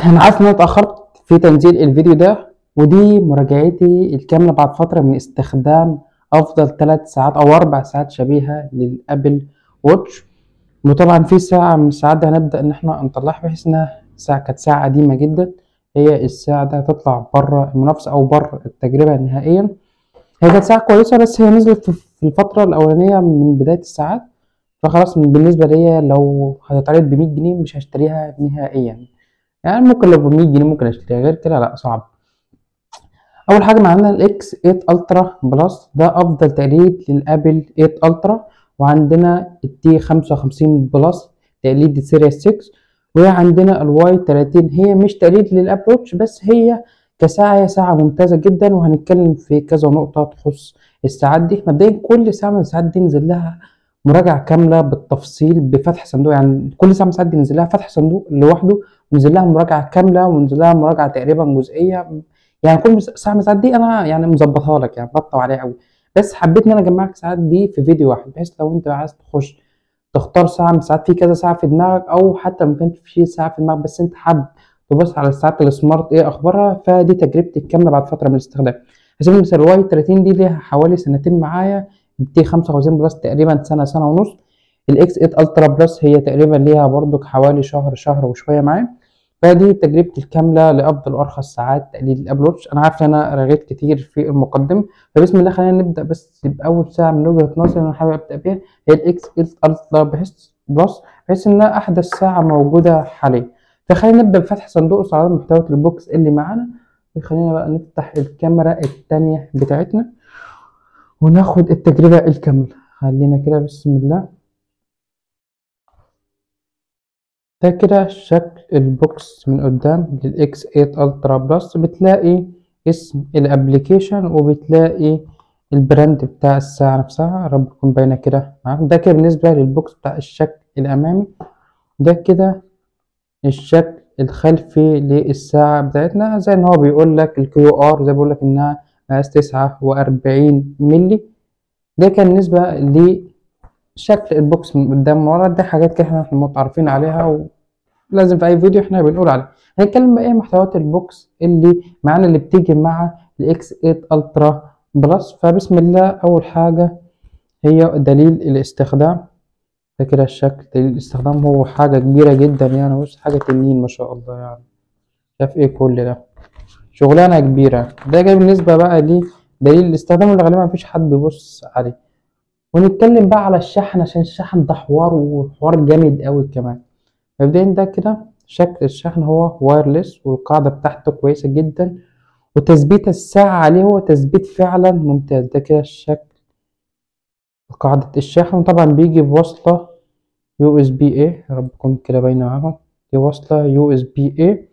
انا عارف ان انا اتاخرت في تنزيل الفيديو ده ودي مراجعتي الكامله بعد فتره من استخدام افضل ثلاث ساعات او اربع ساعات شبيهه للابل واتش وطبعا في ساعه من الساعات دي هنبدا ان احنا نطلعها بحيث انها ساعه كانت ساعه قديمه جدا هي الساعه دي هتطلع بره المنافسه او بره التجربه نهائيا هي كانت ساعه كويسه بس هي نزلت في الفتره الاولانيه من بدايه الساعات فخلاص بالنسبه ليا لو هتتعرض ب 100 جنيه مش هشتريها نهائيا يعني ممكن لو ب 100 جنيه ممكن اشتريها غير كده لا صعب اول حاجه معانا الاكس 8 الترا بلس ده افضل تقليد للابل 8 الترا وعندنا التي 55 بلس تقليد السيريس 6 وعندنا الواي 30 هي مش تقليد للابل واتش بس هي كساعة هي ساعة ممتازة جدا وهنتكلم في كذا نقطة تخص الساعات دي مبدئيا كل ساعة من الساعات دي نزل لها مراجعة كاملة بالتفصيل بفتح صندوق يعني كل ساعة من الساعات دي نزل لها فتح صندوق لوحده ونزل لها مراجعة كاملة ونزل لها مراجعة تقريبا جزئية يعني كل ساعة من الساعات دي أنا يعني مظبطها لك يعني بطل عليها أوي بس حبيت إن أنا أجمع لك الساعات دي في فيديو واحد بحيث لو أنت عايز تخش تختار ساعة من الساعات في كذا ساعة في دماغك أو حتى لو كانش في ساعة في دماغك بس أنت حابب تبص على الساعات السمارت إيه أخبارها فدي تجربتي الكاملة بعد فترة من الاستخدام على سبيل المثال الواي 30 دي ليها حوالي سنتين معايا دي 55 بلس تقريبا سنة سنة ونص الاكس 8 الترا بلس هي تقريبا ليها برضك حوالي شهر شهر وشوية معايا فدي تجربتي الكاملة لأفضل وأرخص ساعات تقليد الأبل واتش أنا عارف إن أنا رغيت كتير في المقدمة فبسم الله خلينا نبدأ بس بأول ساعة من وجهة نظري أنا حابب أبدأ بيها هي الإكس 8 الترا بحيث بلس بحيث إنها أحدث ساعة موجودة حاليا فخلينا نبدأ بفتح صندوق استعراض محتوى البوكس اللي معانا خلينا بقى نفتح الكاميرا التانية بتاعتنا وناخد التجربة الكاملة خلينا كده بسم الله ده كده شكل البوكس من قدام للاكس 8 الترا بلس بتلاقي اسم الابليكيشن وبتلاقي البراند بتاع الساعة نفسها يا رب تكون باينة كده معاك ده كده بالنسبة للبوكس بتاع الشكل الأمامي ده كده الشكل الخلفي للساعة بتاعتنا زي ان هو بيقول لك الكيو ار زي بيقول لك انها مقاس تسعة وأربعين ملي ده كان بالنسبة لشكل البوكس من قدام ورا دي حاجات كده احنا متعرفين عليها ولازم في أي فيديو احنا بنقول عليها هنتكلم بقى ايه محتويات البوكس اللي معانا اللي بتيجي مع الاكس 8 الترا بلس فبسم الله أول حاجة هي دليل الاستخدام ده كده الشكل دليل الاستخدام هو حاجة كبيرة جدا يعني بص حاجة تنين ما شاء الله يعني شايف ايه كل ده شغلانة كبيرة ده جاي بالنسبة بقى لي دليل الاستخدام اللي غالبا مفيش حد بيبص عليه ونتكلم بقى على الشحن عشان الشحن ده حوار وحوار جامد قوي كمان مبدئيا ده كده شكل الشحن هو وايرلس والقاعدة بتاعته كويسة جدا وتثبيت الساعة عليه هو تثبيت فعلا ممتاز ده كده الشكل قاعدة الشحن طبعا بيجي بوصلة يو اس بي اي يا رب تكون كده باينة معاكم دي وصلة يو اس بي اي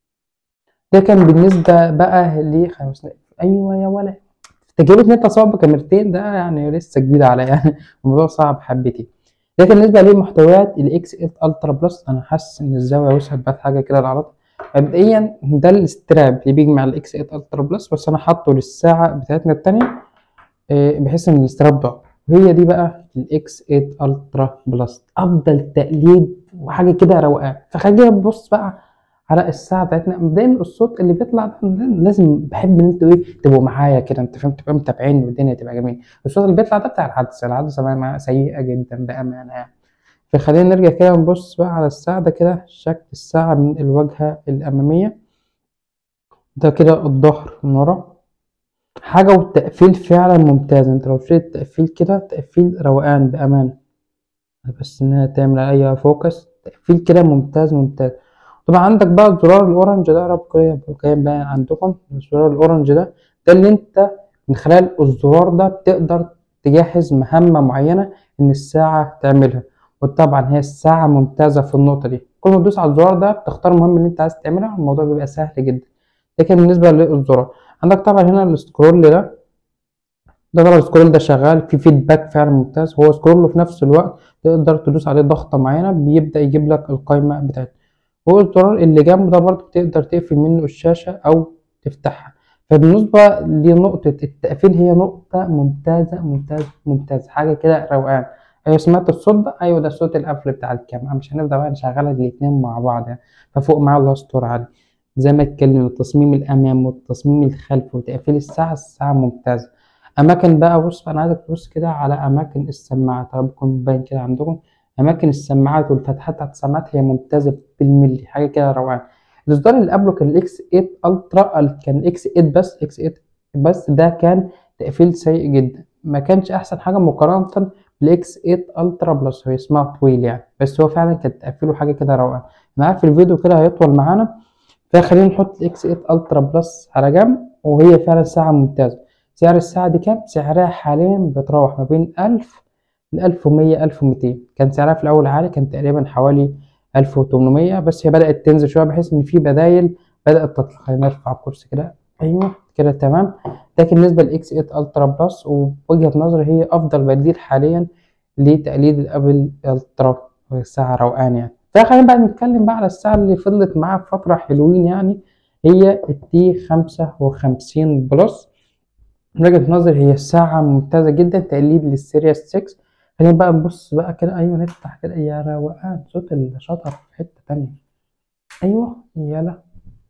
ده كان بالنسبة بقى ل ايوه يا ولا تجربة ان انت تصور بكاميرتين ده يعني لسه جديد عليا يعني الموضوع صعب حبتين ده كان بالنسبة لمحتويات الاكس 8 الترا بلس انا حاسس ان الزاوية وسعت بقت حاجة كده العرض مبدئيا ده الاستراب اللي بيجي مع الاكس 8 الترا بلس بس انا حاطه للساعة بتاعتنا التانية بحيث ان الاستراب ضعف هي دي بقى الاكس 8 الترا بلس افضل تقليد وحاجه كده روقان فخلينا نبص بقى على الساعه بتاعتنا مبدئيا الصوت اللي بيطلع ده لازم بحب ان انتوا ايه تبقوا معايا كده انت فاهم تبقى متابعين والدنيا تبقى جميله الصوت اللي بيطلع ده بتاع العدسه العدسه سيئه جدا بامانه يعني فخلينا نرجع كده نبص بقى على الساعه ده كده شكل الساعه من الواجهه الاماميه ده كده الظهر من ورا حاجة والتقفيل فعلا ممتاز انت لو شلت التقفيل كده تقفيل روقان بأمانة بس انها تعمل اي فوكس تقفيل كده ممتاز ممتاز طبعا عندك بقى الزرار الاورنج ده رب كان باين عندكم الزرار الاورنج ده ده اللي انت من خلال الزرار ده بتقدر تجهز مهمة معينة ان الساعة تعملها وطبعا هي الساعة ممتازة في النقطة دي كل ما تدوس على الزرار ده بتختار المهمة اللي انت عايز تعملها الموضوع بيبقى سهل جدا لكن بالنسبة للزرار عندك طبعا هنا السكرول ده ده طبعا السكرول ده شغال في فيدباك فعلا ممتاز هو سكرول في نفس الوقت تقدر تدوس عليه ضغطة معينة بيبدأ يجيب لك القائمة بتاعته هو الزرار اللي جنبه ده برضه تقدر تقفل منه الشاشة أو تفتحها فبالنسبة لنقطة التقفيل هي نقطة ممتازة ممتازة ممتازة حاجة كده روقان ايوه سمعت الصوت ده ايوه ده صوت القفل بتاع الكاميرا مش هنفضل بقى نشغلها الاتنين مع بعض يعني ففوق معايا الله يستر عليك زي ما اتكلمنا تصميم الامام والتصميم الخلفي وتقفيل الساعه الساعه ممتازه اماكن بقى بص انا عايزك تبص كده على اماكن السماعات ربكم باين كده عندكم اماكن السماعات والفتحات بتاعت السماعات هي ممتازه بالملي حاجه كده روعه الاصدار اللي قبله كان الاكس 8 الترا كان اكس 8 بس اكس 8 بس ده كان تقفيل سيء جدا ما كانش احسن حاجه مقارنه بالاكس 8 الترا بلس هو اسمها طويل يعني بس هو فعلا كان تقفيله حاجه كده روعه انا عارف الفيديو كده هيطول معانا فخلينا نحط الاكس 8 الترا بلس على جنب وهي فعلا ساعه ممتازه سعر الساعه دي كام سعرها حاليا بتراوح ما بين 1000 ل 1100 1200 كان سعرها في الاول عالي كان تقريبا حوالي 1800 بس هي بدات تنزل شويه بحيث ان في بدايل بدات تطلع خلينا نرفع الكرسي كده ايوه كده تمام ده بالنسبه للاكس 8 الترا بلس ووجهه نظري هي افضل بديل حاليا لتقليد الابل الترا الساعه روقان يعني فخلينا بقى نتكلم بقى على الساعه اللي فضلت معاها فتره حلوين يعني هي التي 55 بلس من وجهة نظري هي الساعة ممتازة جدا تقليد للسيريس 6 خلينا بقى نبص بقى كده أيوة نفتح كده يا روقان صوت الشطر في حتة تانية أيوة يلا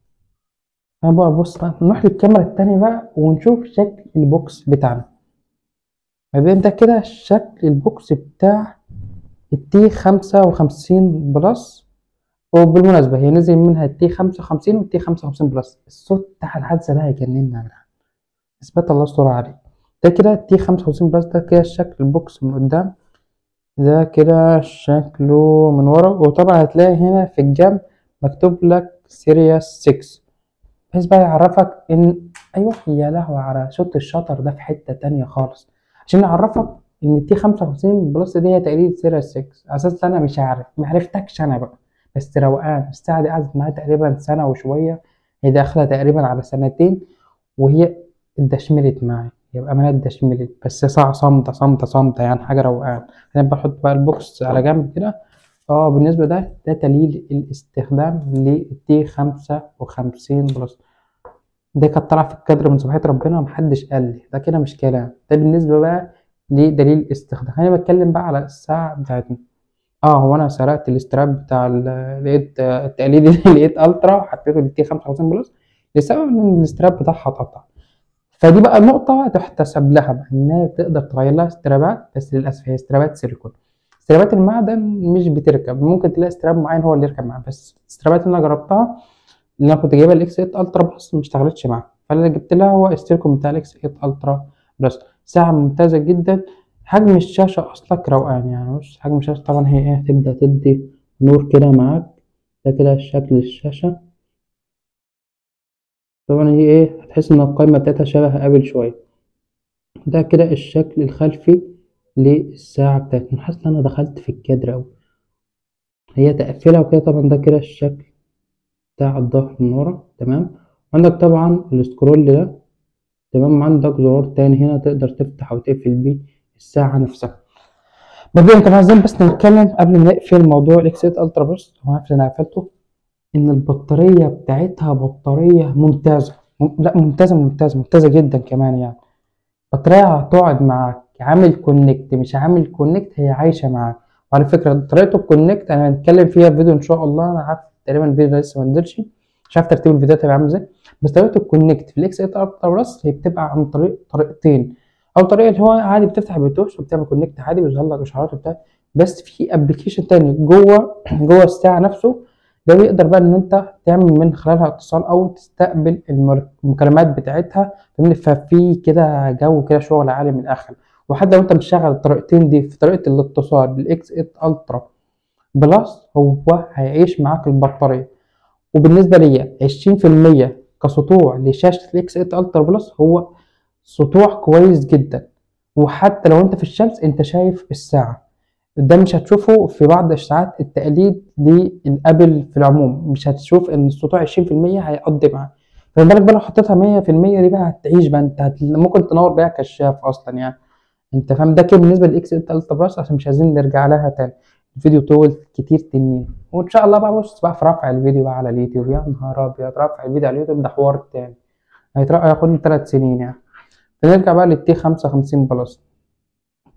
أنا بقى بص بقى نروح للكاميرا التانية بقى ونشوف شكل البوكس بتاعنا بعدين ده كده شكل البوكس بتاع التي خمسة وخمسين بلس وبالمناسبة هي نزل منها التي خمسة وخمسين والتي خمسة وخمسين بلس الصوت بتاع الحادثة ده هيجننا يا جدعان اثبات الله يستر عليه ده كده تي خمسة وخمسين بلس ده كده شكل البوكس من قدام ده كده شكله من ورا وطبعا هتلاقي هنا في الجنب مكتوب لك سيريس 6 بحيث بقى يعرفك ان ايوه يا لهوي على صوت الشطر ده في حتة تانية خالص عشان يعرفك ان التي خمسة وخمسين بلس دي هي تقليد سيريس 6 اساس انا مش عارف معرفتكش انا بقى بس روقان الساعة دي قعدت معايا تقريبا سنة وشوية هي داخلة تقريبا على سنتين وهي اتدشملت معايا يبقى أمانة اتدشملت بس ساعة صامتة صامتة صامتة يعني حاجة روقان أنا بحط بقى البوكس على جنب كده اه بالنسبة ده ده دليل الاستخدام للتي خمسة وخمسين بلس ده كانت طالعة في الكادر من صباحية ربنا ومحدش قال لي ده كده مش كلام ده بالنسبة بقى لدليل الاستخدام أنا بتكلم بقى على الساعة بتاعتنا اه هو انا سرقت الاستراب بتاع ال- لقيت آه، التقليدي لقيت الترا وحطيته للتي 55 بلس لسبب ان الاستراب بتاعها اتقطع فدي بقى نقطة تحتسب لها بقى إنها تقدر تغير لها استرابات بس للأسف هي استرابات سيليكون استرابات المعدن مش بتركب ممكن تلاقي استراب معين هو اللي يركب معاه بس الاسترابات اللي أنا جربتها اللي أنا كنت جايبها الإكس 8 ألترا بلس ما اشتغلتش معاها فاللي جبت لها هو السيليكون بتاع الإكس 8 ألترا بلس ساعة ممتازة جدا حجم الشاشة أصلك روقان يعني بص حجم الشاشة طبعا هي إيه تبدأ تدي نور كده معاك ده كده شكل الشاشة طبعا هي ايه هتحس ان القايمة بتاعتها شبه ابل شوية ده كده الشكل الخلفي للساعة بتاعتنا حاسس ان انا دخلت في الكادر اوي هي تقفلها وكده طبعا ده كده الشكل بتاع الظهر من ورا تمام عندك طبعا السكرول ده تمام عندك زرار تاني هنا تقدر تفتح او تقفل بيه الساعة نفسها مبدئيا كمان عايزين بس نتكلم قبل ما نقفل موضوع الاكس 8 الترا بلس هو عارف ان انا قفلته ان البطارية بتاعتها بطارية ممتازة مم- لا ممتازة ممتازة ممتازة جدا كمان يعني بطارية هتقعد معاك عامل كونكت مش عامل كونكت هي عايشة معاك وعلى فكرة طريقة الكونكت انا هنتكلم فيها في فيديو ان شاء الله انا عارف تقريبا الفيديو ده لسه ما نزلش مش عارف ترتيب الفيديوهات هيبقى عامل ازاي بس طريقة الكونكت في الاكس 8 الترا بلس هي بتبقى عن طريق طريقتين اول طريقة اللي هو عادي بتفتح بتوش وبتعمل كونكت عادي بيظهر لك اشعارات وبتاع بس في ابلكيشن تاني جوه جوه الساعة نفسه ده بيقدر بقى ان انت تعمل من خلالها اتصال او تستقبل المر- المكالمات بتاعتها فاهمني ففي كده جو كده شغل عالي من الاخر وحتى لو انت مشغل الطريقتين دي في طريقه الاتصال بالاكس 8 الترا بلس هو هيعيش معاك البطاريه وبالنسبه ليا 20% كسطوع لشاشه الاكس 8 الترا بلس هو سطوع كويس جدا وحتى لو انت في الشمس انت شايف الساعه ده مش هتشوفه في بعض الساعات التقليد للابل في العموم مش هتشوف ان السطوع 20% هيقضي معاه فما بالك بقى لو حطيتها 100% دي بقى هتعيش بقى انت هت... ممكن تنور بيها كشاف اصلا يعني انت فاهم ده كده بالنسبه للاكس 8 الترا بلس عشان مش عايزين نرجع لها تاني الفيديو طول كتير تنين وان شاء الله بقى بص بقى في رفع الفيديو بقى على اليوتيوب يا نهار ابيض رفع الفيديو على اليوتيوب ده حوار تاني هيترقى هياخد لي 3 سنين يعني فنرجع بقى للتي 55 بلس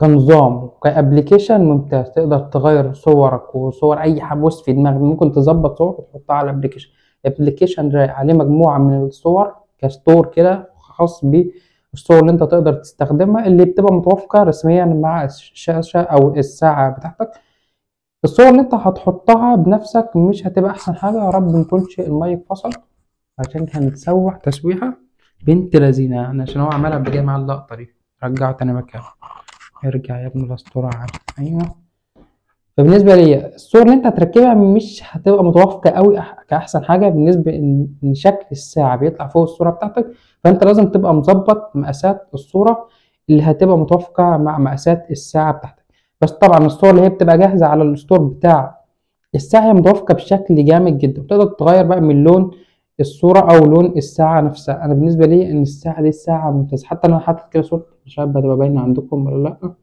كنظام كابلكيشن ممتاز تقدر تغير صورك وصور اي حبوس في دماغك ممكن تظبط صور وتحطها على الابلكيشن الابلكيشن عليه مجموعه من الصور كستور كده خاص بالصور اللي انت تقدر تستخدمها اللي بتبقى متوافقه رسميا مع الشاشه او الساعه بتاعتك الصور اللي انت هتحطها بنفسك مش هتبقى احسن حاجه يا رب ميكونش المايك فصل عشان هنتسوح تسويحه بنت لذينه يعني عشان هو عملها بجاي مع اللقطه دي رجعه تاني مكانه ارجع يا ابن الاسطوره عادي ايوه فبالنسبه لي الصور اللي انت هتركبها مش هتبقى متوافقه قوي كاحسن حاجه بالنسبه ان شكل الساعه بيطلع فوق الصوره بتاعتك فانت لازم تبقى مظبط مقاسات الصوره اللي هتبقى متوافقه مع مقاسات الساعه بتاعتك بس طبعا الصور اللي هي بتبقى جاهزه على الستور بتاع الساعه هي متوافقه بشكل جامد جدا وتقدر تغير بقى من لون الصورة أو لون الساعة نفسها أنا بالنسبة لي إن الساعة دي ساعة ممتازة حتى أنا حاطط كده صورة مش عارف هتبقى باينة عندكم ولا لأ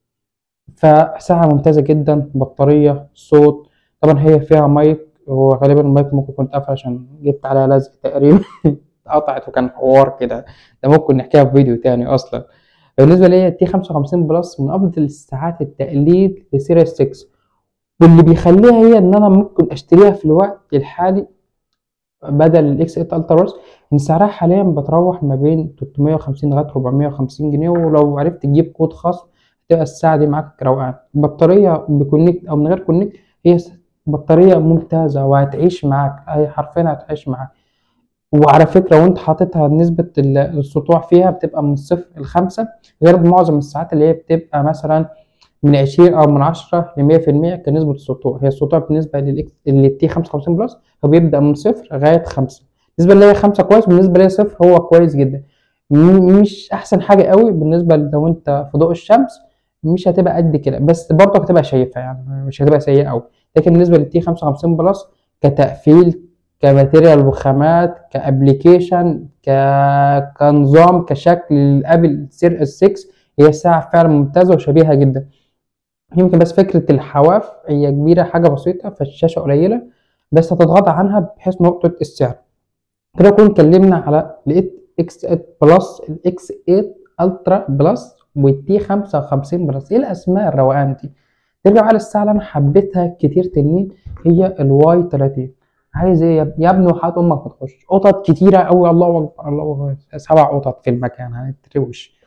فساعة ممتازة جدا بطارية صوت طبعا هي فيها مايك هو غالبا المايك ممكن يكون اتقفل عشان جبت عليها لزق تقريبا اتقطعت وكان حوار كده ده ممكن نحكيها في فيديو تاني أصلا بالنسبة لي تي 55 بلس من أفضل الساعات التقليد لسيريس 6 واللي بيخليها هي إن أنا ممكن أشتريها في الوقت الحالي بدل الاكس 8 الترا ورس ان سعرها حاليا بتروح ما بين 350 لغايه 450 جنيه ولو عرفت تجيب كود خاص هتبقى الساعه دي معاك روقان البطاريه بكونكت او من غير كونكت هي بطاريه ممتازه وهتعيش معاك هي حرفيا هتعيش معاك وعلى فكره وانت حاططها نسبه السطوع فيها بتبقى من صفر لخمسة غير معظم الساعات اللي هي بتبقى مثلا من 20 او من 10 ل 100% كنسبه السطوع هي السطوع بالنسبه للاكس للتي 55 بلس هو بيبدا من صفر لغايه 5 بالنسبه اللي هي 5 كويس بالنسبه لي صفر هو كويس جدا مش احسن حاجه قوي بالنسبه لو انت في ضوء الشمس مش هتبقى قد كده بس برضه هتبقى شايفها يعني مش هتبقى سيئه قوي لكن بالنسبه للتي 55 بلس كتقفيل كماتيريال وخامات كابليكيشن ك... كنظام كشكل الابل سير 6 هي ساعه فعلا ممتازه وشبيهه جدا يمكن بس فكرة الحواف هي كبيرة حاجة بسيطة فالشاشة قليلة بس هتتغاضى عنها بحيث نقطة السعر كده نكون اتكلمنا على ال اكس 8 بلس الاكس 8 الترا بلس والتي 55 بلس ايه الاسماء الروقان دي نرجع على الساعة اللي انا حبيتها كتير تنين هي الواي 30 عايز ايه يا ابني وحياة امك ما تخش قطط كتيرة قوي الله اكبر الله اكبر سبع قطط في المكان هنتروش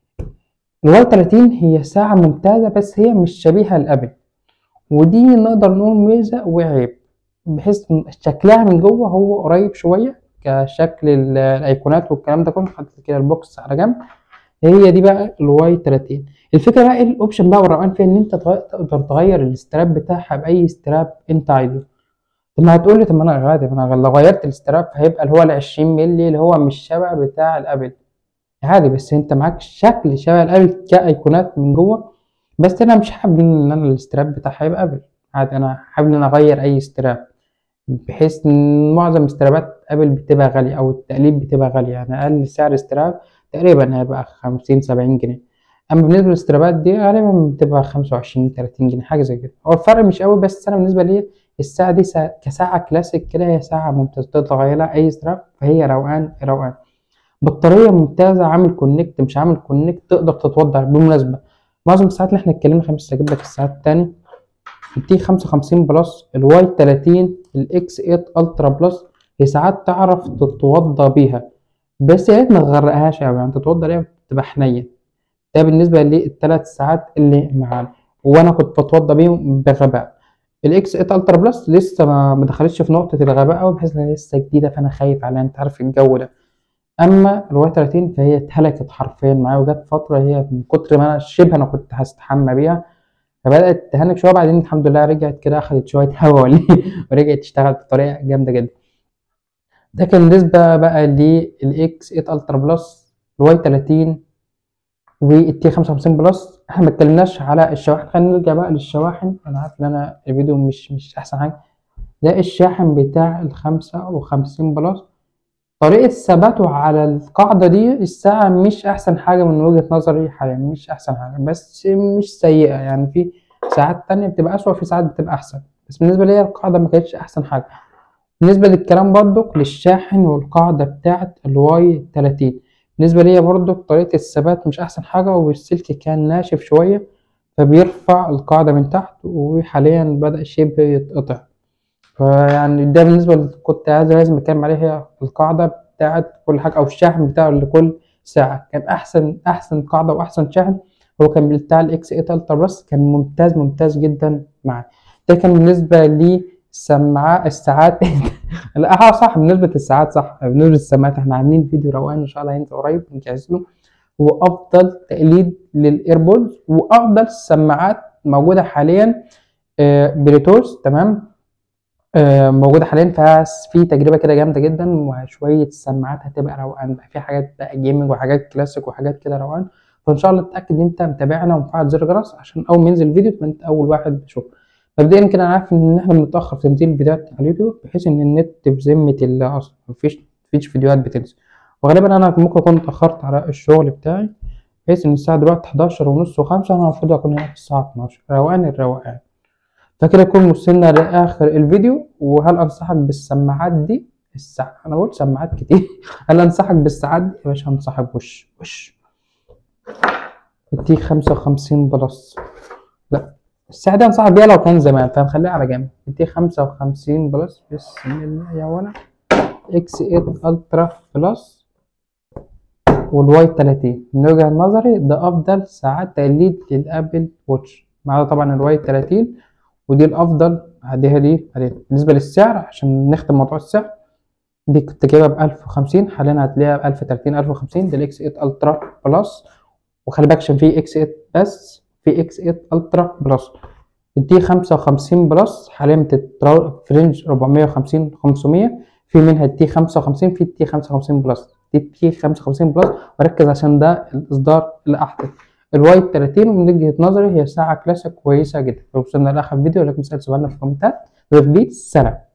الواي 30 هي ساعة ممتازة بس هي مش شبيهة لأبل ودي نقدر نقول ميزة وعيب بحيث شكلها من جوه هو قريب شوية كشكل الأيقونات والكلام ده كله حطيت كده البوكس على جنب هي دي بقى الواي 30 الفكرة بقى ايه الأوبشن بقى والروقان فيها إن أنت تقدر تغير الاستراب بتاعها بأي استراب أنت عايزه طب ما هتقول لي طب ما أنا غادي أنا لو غيرت الاستراب هيبقى اللي هو ال 20 مللي اللي هو مش شبه بتاع الأبل عادي بس انت معاك شكل شبه الابل كايقونات من جوه بس انا مش حابب ان انا الاستراب بتاعها يبقى ابل عادي انا حابب ان انا اغير اي استراب بحيث ان معظم استرابات ابل بتبقى غالية او التقليد بتبقى غالية يعني اقل سعر استراب تقريبا هيبقى خمسين سبعين جنيه اما بالنسبة للاسترابات دي غالبا بتبقى خمسة وعشرين تلاتين جنيه حاجة زي كده هو الفرق مش قوي بس انا بالنسبة لي الساعة دي ساعة كساعة كلاسيك كده هي ساعة ممتازة تقدر تغيرها اي استراب فهي روقان روقان بطاريه ممتازه عامل كونكت مش عامل كونكت تقدر تتوضع بالمناسبه معظم الساعات اللي احنا اتكلمنا فيها مش هجيب لك الساعات التاني التي 55 بلس الواي 30 الاكس 8 الترا بلس هي ساعات تعرف تتوضى بيها بس يا ريت ما تغرقهاش قوي يعني تتوضى بيها تبقى حنين ده بالنسبه للثلاث ساعات اللي معانا وانا كنت بتوضى بيهم بغباء الاكس 8 الترا بلس لسه ما دخلتش في نقطه الغباء قوي بحيث انها لسه جديده فانا خايف عليها انت عارف الجو ده اما الواي 30 فهي اتهلكت حرفيا معايا وجت فتره هي من كتر ما انا شبه انا كنت هستحمى بيها فبدات تهنك شويه بعدين الحمد لله رجعت كده اخدت شويه هوا ورجعت تشتغل بطريقه جامده جدا ده كان بالنسبه بقى للاكس 8 الترا بلس الواي 30 والتي 55 بلس احنا ما اتكلمناش على الشواحن خلينا نرجع بقى للشواحن انا عارف ان انا الفيديو مش مش احسن حاجه ده الشاحن بتاع ال 55 بلس طريقة ثباته على القاعدة دي الساعة مش أحسن حاجة من وجهة نظري حاليا مش أحسن حاجة بس مش سيئة يعني في ساعات تانية بتبقى أسوأ في ساعات بتبقى أحسن بس بالنسبة لي القاعدة ما كانتش أحسن بالنسبة للكلام برضو للشاحن والقاعدة بتاعة الواي 30 بالنسبة ليا برضو طريقة الثبات مش أحسن حاجة والسلك كان ناشف شوية فبيرفع القاعدة من تحت وحاليا بدأ شبه يتقطع فيعني ده بالنسبة اللي كنت عايز لازم أتكلم عليه هي القاعدة بتاعت كل حاجة أو الشحن بتاعه لكل ساعة كان أحسن أحسن قاعدة وأحسن شحن هو كان بتاع الإكس 8 ألترا بلس كان ممتاز ممتاز جدا معاه ده كان بالنسبة للسماعات الساعات لا اه صح بالنسبة للساعات صح بالنسبة للسماعات احنا عاملين فيديو روقان ان شاء الله هينزل قريب نجهز له هو افضل تقليد للايربودز وافضل سماعات موجودة حاليا آه بلوتوث تمام آه موجودة حاليا ففي تجربة كده جامدة جدا وشوية سماعات هتبقى روقان بقى في حاجات بقى جيمنج وحاجات كلاسيك وحاجات كده روقان فان شاء الله اتاكد ان انت متابعنا ومفعل زر الجرس عشان اول ما ينزل الفيديو تبقى انت اول واحد بتشوفه مبدئيا كده انا عارف ان احنا بنتاخر في تنزيل الفيديوهات على اليوتيوب بحيث ان النت في ذمه الله اصلا مفيش مفيش فيديوهات بتنزل وغالبا انا ممكن اكون اتاخرت على الشغل بتاعي بحيث ان الساعه دلوقتي 11 ونص و5 انا المفروض اكون هنا في الساعه 12 روقان الروقان فكده نكون وصلنا لاخر الفيديو وهل انصحك بالسماعات دي الساعة انا قلت سماعات كتير هل انصحك بالساعات دي يا باشا انصحك وش وش التي 55 بلس لا الساعة دي انصحك بيها لو كان زمان فنخليها على جنب التي 55 بلس بسم الله يا ولد اكس 8 الترا بلس والواي 30 من وجهة نظري ده افضل ساعات تقليد للابل واتش ما عدا طبعا الواي 30 ودي الافضل هديها دي عليها بالنسبة للسعر عشان نختم موضوع السعر دي كنت جايبها ب 1050 حاليا هتلاقيها ب 1030 1050 ده الاكس 8 الترا بلس وخلي بالك عشان في اكس 8 بس في اكس 8 الترا بلس الدي 55 بلس حاليا بتتراوح في رينج 450 500 في منها التي 55 في التي 55 بلس دي التي 55 بلس وركز عشان ده الاصدار الاحدث الواي 30 من وجهه نظري هي ساعه كلاسيك كويسه جدا لو وصلنا لاخر فيديو لكم سؤال سؤالنا في الكومنتات سلام